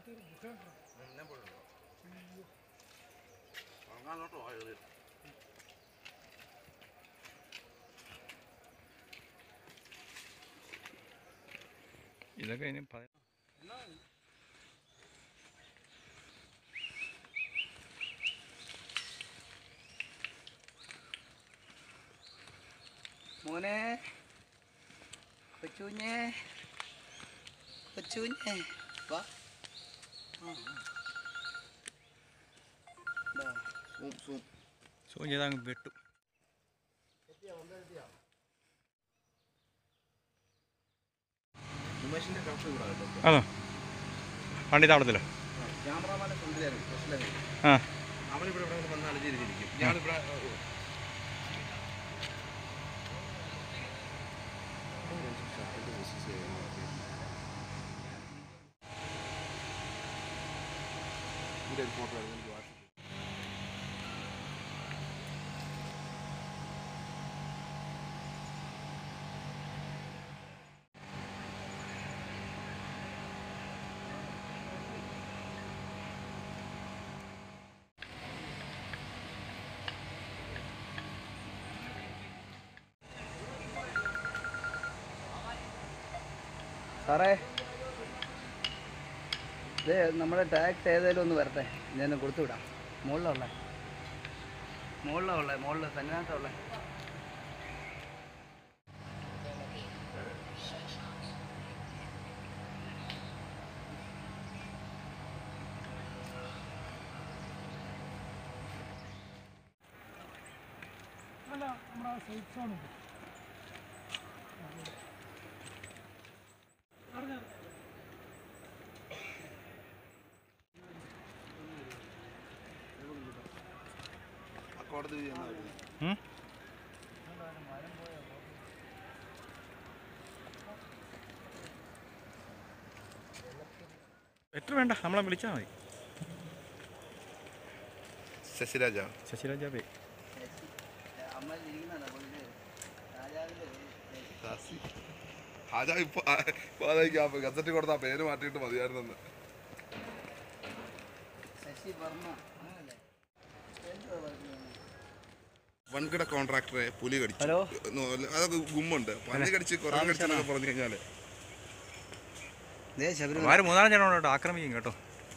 ഇതൊക്കെ ഇനി പ- മോനെ കൊച്ചുഞ്ഞേ കൊച്ചുഞ്ഞേ വാ ആ, ആ. ദാ, സൂം, സൂം. സൂം ചെയ്താൽ അങ്ങ് വെട്ടും ഉമേഷിന്റെ കണക്ക് കൂടാ കേട്ടോ ആണോ പണ്ടിതാവളത്തിലോ ക്യാമറമാനെ കൊണ്ടുവരാൻ പ്രശ്നമില്ല ആ അവനിവിടെ ഇവിടെ വന്ന് അലഞ്ഞിരിക്കും ഞാനിവിടെ ഇവിടെ ഒരു ഫോട്ടോ എടുത്ത് എനിക്ക് വാട്സപ്പ് സാറേ ഇത് നമ്മുടെ ടാക്സ് ഏതായാലും ഒന്ന് വരട്ടെ ഞാൻ കൊടുത്തു വിടാം മുകളിലുള്ള മുകളിലുള്ള മുകളിൽ സന്നിധാനത്തുള്ള ആ കോടതി വിധി എന്നാ വരുന്നത് ഉം? എത്ര വേണ്ട നമ്മളെ വിളിച്ചാൽ മതി ശശിരാജ ശശിരാജാബേ അമ്മ ഇരിക്കുന്നതാണ് രാജാവിൻ്റെ ദാസി ഹാജാ ഇപ്പൊ ഇപ്പൊ അതായിരിക്കും ആ ഗസറ്റ് കൊടുത്ത ആ പേര് മാറ്റിയിട്ട് മതിയായിരുന്നെന്ന് ശശി വർമ്മ അങ്ങനല്ലേ എന്തുവാ പറഞ്ഞത്? വൻകിട കോൺട്രാക്ടറെ പുലി കടിച്ചു ഹലോ? നോ, അതൊക്കെ ഗുമ്മുണ്ട് പന്നി കടിച്ച് കുറേ കടിച്ചെന്നൊക്കെ പറഞ്ഞു കഴിഞ്ഞാല് ദേ ശബരിമല ആര് മൂന്നാല് ജനം കേട്ടോ ആക്രമിക്കും കേട്ടോ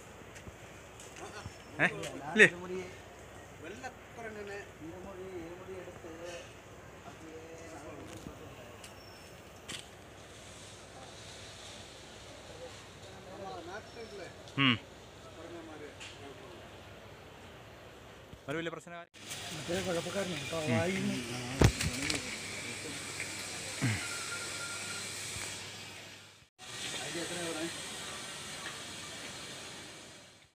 ഏ ഇല്ലേ ഇരുമുടി വെള്ളക്കുറങ്ങനെ ഇരുമുടി ഇരുമുടി എടുത്ത് അതിലെ ഉം. ഒരു വലിയ പ്രശ്നം മറ്റേ കുഴപ്പക്കാരനാണ് കേട്ടോ വായിന്ന്